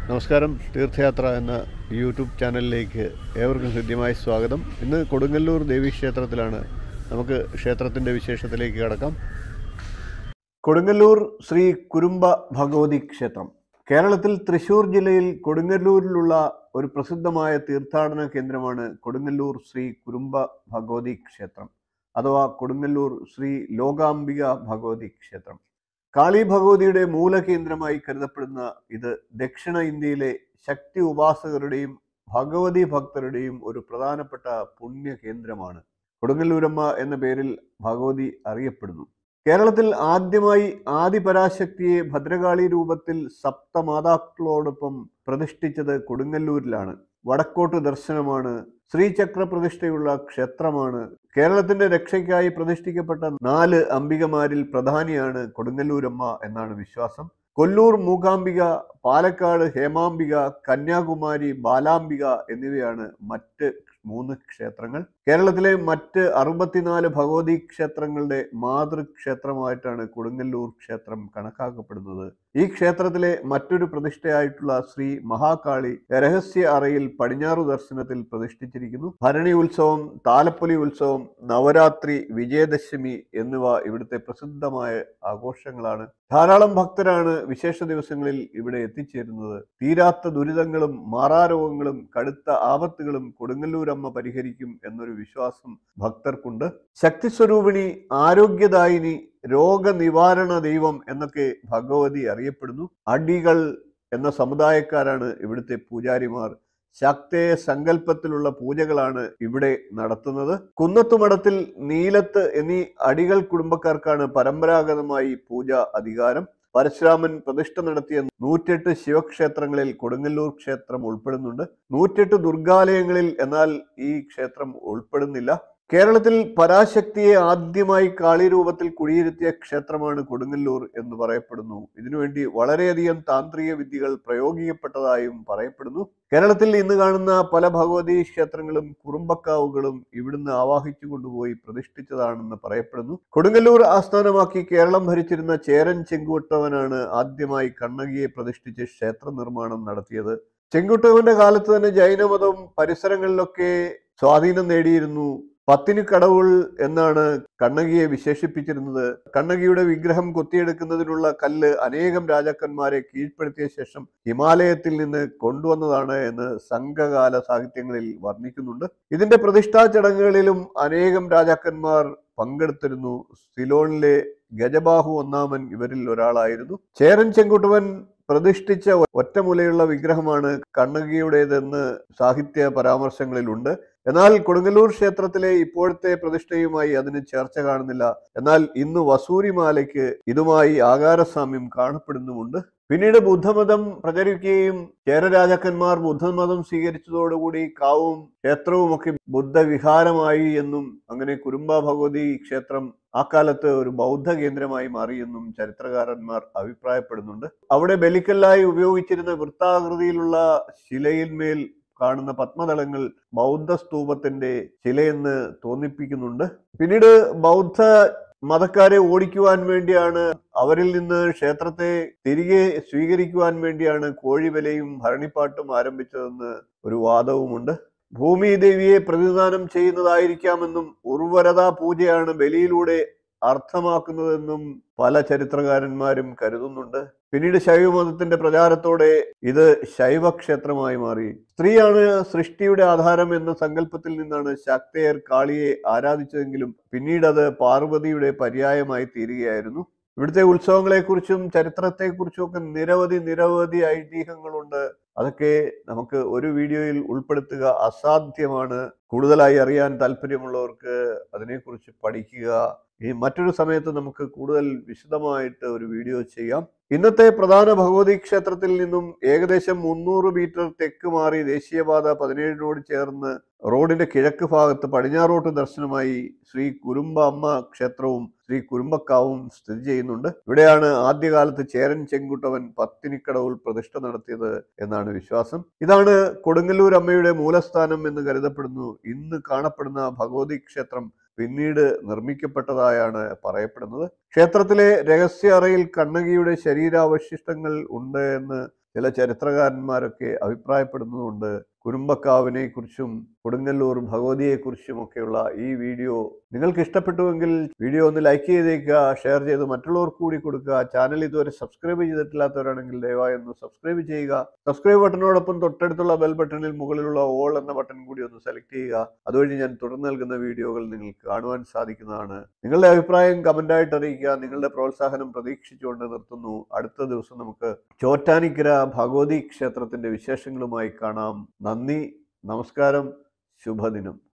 നമസ്കാരം തീർത്ഥയാത്ര എന്ന യൂട്യൂബ് ചാനലിലേക്ക് ഏവർക്കും ഹൃദ്യമായ സ്വാഗതം ഇന്ന് കൊടുങ്ങല്ലൂർ ദേവീക്ഷേത്രത്തിലാണ് നമുക്ക് ക്ഷേത്രത്തിൻ്റെ വിശേഷത്തിലേക്ക് കടക്കാം കൊടുങ്ങല്ലൂർ ശ്രീ കുരുമ്പ ഭഗവതി ക്ഷേത്രം കേരളത്തിൽ തൃശൂർ ജില്ലയിൽ കൊടുങ്ങല്ലൂരിലുള്ള ഒരു പ്രസിദ്ധമായ തീർത്ഥാടന കേന്ദ്രമാണ് കൊടുങ്ങല്ലൂർ ശ്രീ കുരുമ്പ ഭഗവതി ക്ഷേത്രം അഥവാ കൊടുങ്ങല്ലൂർ ശ്രീ ലോകാംബിക ഭഗവതി ക്ഷേത്രം കാളി ഭഗവതിയുടെ മൂലകേന്ദ്രമായി കരുതപ്പെടുന്ന ഇത് ദക്ഷിണ ഇന്ത്യയിലെ ശക്തി ഉപാസകരുടെയും ഭഗവതി ഭക്തരുടെയും ഒരു പ്രധാനപ്പെട്ട പുണ്യ കേന്ദ്രമാണ് കൊടുങ്ങല്ലൂരമ്മ എന്ന പേരിൽ ഭഗവതി അറിയപ്പെടുന്നു കേരളത്തിൽ ആദ്യമായി ആദിപരാശക്തിയെ ഭദ്രകാളി രൂപത്തിൽ സപ്തമാതാക്കളോടൊപ്പം പ്രതിഷ്ഠിച്ചത് കൊടുങ്ങല്ലൂരിലാണ് വടക്കോട്ട് ദർശനമാണ് ശ്രീചക്ര പ്രതിഷ്ഠയുള്ള ക്ഷേത്രമാണ് കേരളത്തിന്റെ രക്ഷയ്ക്കായി പ്രതിഷ്ഠിക്കപ്പെട്ട നാല് അംബികമാരിൽ പ്രധാനിയാണ് കൊടുങ്ങല്ലൂരമ്മ എന്നാണ് വിശ്വാസം കൊല്ലൂർ മൂകാംബിക പാലക്കാട് ഹേമാംബിക കന്യാകുമാരി ബാലാംബിക എന്നിവയാണ് മറ്റ് മൂന്ന് ക്ഷേത്രങ്ങൾ കേരളത്തിലെ മറ്റ് അറുപത്തിനാല് ഭഗവതി ക്ഷേത്രങ്ങളുടെ മാതൃക്ഷേത്രമായിട്ടാണ് കൊടുങ്ങല്ലൂർ ക്ഷേത്രം കണക്കാക്കപ്പെടുന്നത് ഈ ക്ഷേത്രത്തിലെ മറ്റൊരു പ്രതിഷ്ഠയായിട്ടുള്ള ശ്രീ മഹാകാളി രഹസ്യ അറയിൽ പടിഞ്ഞാറു ദർശനത്തിൽ പ്രതിഷ്ഠിച്ചിരിക്കുന്നു ഭരണി ഉത്സവം താലപ്പൊലി ഉത്സവം നവരാത്രി വിജയദശമി എന്നിവ ഇവിടുത്തെ പ്രസിദ്ധമായ ആഘോഷങ്ങളാണ് ധാരാളം ഭക്തരാണ് വിശേഷ ദിവസങ്ങളിൽ ഇവിടെ എത്തിച്ചേരുന്നത് തീരാത്ത ദുരിതങ്ങളും മാറാരോഗങ്ങളും കടുത്ത ആപത്തുകളും കൊടുങ്ങല്ലൂരമ്മ പരിഹരിക്കും എന്നൊരു വിശ്വാസം ഭക്തർക്കുണ്ട് ശക്തിസ്വരൂപിണി ആരോഗ്യദായിനി രോഗനിവാരണ ദൈവം എന്നൊക്കെ ഭഗവതി അറിയപ്പെടുന്നു അടികൾ എന്ന സമുദായക്കാരാണ് ഇവിടുത്തെ പൂജാരിമാർ ശക്തേയ സങ്കല്പത്തിലുള്ള പൂജകളാണ് ഇവിടെ നടത്തുന്നത് കുന്നത്തുമഠത്തിൽ നീലത്ത് എന്നീ അടികൾ കുടുംബക്കാർക്കാണ് പരമ്പരാഗതമായി പൂജ അധികാരം പരശുരാമൻ പ്രതിഷ്ഠ നടത്തിയ നൂറ്റെട്ട് ശിവക്ഷേത്രങ്ങളിൽ കൊടുങ്ങല്ലൂർ ക്ഷേത്രം ഉൾപ്പെടുന്നുണ്ട് നൂറ്റെട്ട് ദുർഗാലയങ്ങളിൽ എന്നാൽ ഈ ക്ഷേത്രം ഉൾപ്പെടുന്നില്ല കേരളത്തിൽ പരാശക്തിയെ ആദ്യമായി കാളി രൂപത്തിൽ കുടിയിരുത്തിയ ക്ഷേത്രമാണ് കൊടുങ്ങല്ലൂർ എന്ന് പറയപ്പെടുന്നു ഇതിനുവേണ്ടി വളരെയധികം താന്ത്രിക വിദ്യകൾ പ്രയോഗിക്കപ്പെട്ടതായും പറയപ്പെടുന്നു കേരളത്തിൽ ഇന്ന് കാണുന്ന പല ഭഗവതി ക്ഷേത്രങ്ങളും കുറുമ്പക്കാവുകളും ഇവിടുന്ന് ആവാഹിച്ചു കൊണ്ടുപോയി പ്രതിഷ്ഠിച്ചതാണെന്ന് പറയപ്പെടുന്നു കൊടുങ്ങല്ലൂർ ആസ്ഥാനമാക്കി കേരളം ഭരിച്ചിരുന്ന ചേരൻ ചെങ്കുവട്ടവനാണ് ആദ്യമായി കണ്ണകിയെ പ്രതിഷ്ഠിച്ച് ക്ഷേത്ര നിർമ്മാണം നടത്തിയത് ചെങ്കുട്ടവന്റെ കാലത്ത് തന്നെ ജൈനമതം പരിസരങ്ങളിലൊക്കെ സ്വാധീനം നേടിയിരുന്നു പത്തിന് കടവുൾ എന്നാണ് കണ്ണകിയെ വിശേഷിപ്പിച്ചിരുന്നത് കണ്ണകിയുടെ വിഗ്രഹം കൊത്തിയെടുക്കുന്നതിനുള്ള കല്ല് അനേകം രാജാക്കന്മാരെ കീഴ്പ്പെടുത്തിയ ശേഷം ഹിമാലയത്തിൽ നിന്ന് കൊണ്ടുവന്നതാണ് എന്ന് സംഘകാല സാഹിത്യങ്ങളിൽ വർണ്ണിക്കുന്നുണ്ട് ഇതിന്റെ പ്രതിഷ്ഠാ ചടങ്ങുകളിലും അനേകം രാജാക്കന്മാർ പങ്കെടുത്തിരുന്നു സിലോണിലെ ഗജബാഹു ഒന്നാമൻ ഇവരിൽ ഒരാളായിരുന്നു ചേരൻ ചെങ്കുട്ടുവൻ പ്രതിഷ്ഠിച്ച ഒറ്റമുലയുള്ള വിഗ്രഹമാണ് കണ്ണകിയുടേതെന്ന് സാഹിത്യ പരാമർശങ്ങളിലുണ്ട് എന്നാൽ കൊടുങ്ങല്ലൂർ ക്ഷേത്രത്തിലെ ഇപ്പോഴത്തെ പ്രതിഷ്ഠയുമായി അതിന് ചേർച്ച കാണുന്നില്ല എന്നാൽ ഇന്ന് വസൂരിമാലയ്ക്ക് ഇതുമായി ആകാരസാമ്യം കാണപ്പെടുന്നുമുണ്ട് പിന്നീട് ബുദ്ധമതം പ്രചരിക്കുകയും ചേരരാജാക്കന്മാർ ബുദ്ധമതം സ്വീകരിച്ചതോടുകൂടി കാവും ക്ഷേത്രവും ഒക്കെ ബുദ്ധവിഹാരമായി എന്നും അങ്ങനെ കുരുമ്പ ഭഗവതി ക്ഷേത്രം ആ കാലത്ത് ഒരു ബൗദ്ധ കേന്ദ്രമായി മാറിയെന്നും ചരിത്രകാരന്മാർ അഭിപ്രായപ്പെടുന്നുണ്ട് അവിടെ ബലിക്കല്ലായി ഉപയോഗിച്ചിരുന്ന വൃത്താകൃതിയിലുള്ള ശിലയിന്മേൽ കാണുന്ന പത്മതളങ്ങൾ ബൗദ്ധ സ്തൂപത്തിന്റെ ശിലയെന്ന് തോന്നിപ്പിക്കുന്നുണ്ട് പിന്നീട് ബൗദ്ധ മതക്കാരെ ഓടിക്കുവാൻ വേണ്ടിയാണ് അവരിൽ നിന്ന് ക്ഷേത്രത്തെ തിരികെ സ്വീകരിക്കുവാൻ വേണ്ടിയാണ് കോഴിവലയും ഭരണിപ്പാട്ടും ആരംഭിച്ചതെന്ന് ഒരു വാദവുമുണ്ട് ഭൂമി ദേവിയെ പ്രതിദാനം ചെയ്യുന്നതായിരിക്കാമെന്നും ഉർവരതാ പൂജയാണ് ബലിയിലൂടെ അർത്ഥമാക്കുന്നതെന്നും പല ചരിത്രകാരന്മാരും കരുതുന്നുണ്ട് പിന്നീട് ശൈവമതത്തിന്റെ പ്രചാരത്തോടെ ഇത് ശൈവക്ഷേത്രമായി മാറി സ്ത്രീയാണ് സൃഷ്ടിയുടെ ആധാരം എന്ന സങ്കല്പത്തിൽ നിന്നാണ് ശക്തയർ കാളിയെ ആരാധിച്ചതെങ്കിലും പിന്നീട് അത് പാർവതിയുടെ പര്യായമായി തീരുകയായിരുന്നു ഇവിടുത്തെ ഉത്സവങ്ങളെക്കുറിച്ചും ചരിത്രത്തെക്കുറിച്ചും ഒക്കെ നിരവധി നിരവധി ഐതിഹ്യങ്ങളുണ്ട് അതൊക്കെ നമുക്ക് ഒരു വീഡിയോയിൽ ഉൾപ്പെടുത്തുക അസാധ്യമാണ് കൂടുതലായി അറിയാൻ താല്പര്യമുള്ളവർക്ക് അതിനെക്കുറിച്ച് പഠിക്കുക ഈ മറ്റൊരു സമയത്ത് നമുക്ക് കൂടുതൽ വിശദമായിട്ട് ഒരു വീഡിയോ ചെയ്യാം ഇന്നത്തെ പ്രധാന ഭഗവതി ക്ഷേത്രത്തിൽ നിന്നും ഏകദേശം മുന്നൂറ് മീറ്റർ തെക്ക് മാറി ദേശീയപാത പതിനേഴിനോട് ചേർന്ന് റോഡിന്റെ കിഴക്ക് ഭാഗത്ത് പടിഞ്ഞാറോട്ട് ദർശനമായി ശ്രീ കുരുമ്പ അമ്മ ക്ഷേത്രവും ശ്രീ കുരുമ്പക്കാവും സ്ഥിതി ചെയ്യുന്നുണ്ട് ഇവിടെയാണ് ആദ്യകാലത്ത് ചേരൻ ചെങ്കുട്ടവൻ പത്തിനിക്കടവുൾ പ്രതിഷ്ഠ നടത്തിയത് എന്നാണ് വിശ്വാസം ഇതാണ് കൊടുങ്ങല്ലൂർ അമ്മയുടെ മൂലസ്ഥാനം എന്ന് കരുതപ്പെടുന്നു ഇന്ന് കാണപ്പെടുന്ന ഭഗവതി ക്ഷേത്രം പിന്നീട് നിർമ്മിക്കപ്പെട്ടതായാണ് പറയപ്പെടുന്നത് ക്ഷേത്രത്തിലെ രഹസ്യ അറയിൽ കണ്ണകിയുടെ ശരീരാവശിഷ്ടങ്ങൾ ഉണ്ട് എന്ന് ചില ചരിത്രകാരന്മാരൊക്കെ അഭിപ്രായപ്പെടുന്നതുകൊണ്ട് കുരുമ്പക്കാവിനെ കുറിച്ചും കൊടുങ്ങല്ലൂർ ഭഗവതിയെക്കുറിച്ചും ഒക്കെയുള്ള ഈ വീഡിയോ നിങ്ങൾക്ക് ഇഷ്ടപ്പെട്ടുവെങ്കിൽ വീഡിയോ ഒന്ന് ലൈക്ക് ചെയ്തേക്കുക ഷെയർ ചെയ്ത് മറ്റുള്ളവർക്ക് കൂടി കൊടുക്കുക ചാനൽ ഇതുവരെ സബ്സ്ക്രൈബ് ചെയ്തിട്ടില്ലാത്തവരാണെങ്കിൽ ദയവായി ഒന്ന് സബ്സ്ക്രൈബ് ചെയ്യുക സബ്സ്ക്രൈബ് ബട്ടനോടൊപ്പം തൊട്ടടുത്തുള്ള ബെൽ ബട്ടണിൽ മുകളിലുള്ള ഓൾ എന്ന ബട്ടൺ കൂടി ഒന്ന് സെലക്ട് ചെയ്യുക അതുവഴി ഞാൻ തുടർന്ന് നൽകുന്ന വീഡിയോകൾ നിങ്ങൾക്ക് കാണുവാൻ സാധിക്കുന്നതാണ് നിങ്ങളുടെ അഭിപ്രായം കമൻ്റായിട്ട് അറിയിക്കുക നിങ്ങളുടെ പ്രോത്സാഹനം പ്രതീക്ഷിച്ചുകൊണ്ട് നിർത്തുന്നു അടുത്ത ദിവസം നമുക്ക് ചോറ്റാനിക്കര ഭഗവതി ക്ഷേത്രത്തിന്റെ വിശേഷങ്ങളുമായി കാണാം നന്ദി നമസ്കാരം ശുഭദിനം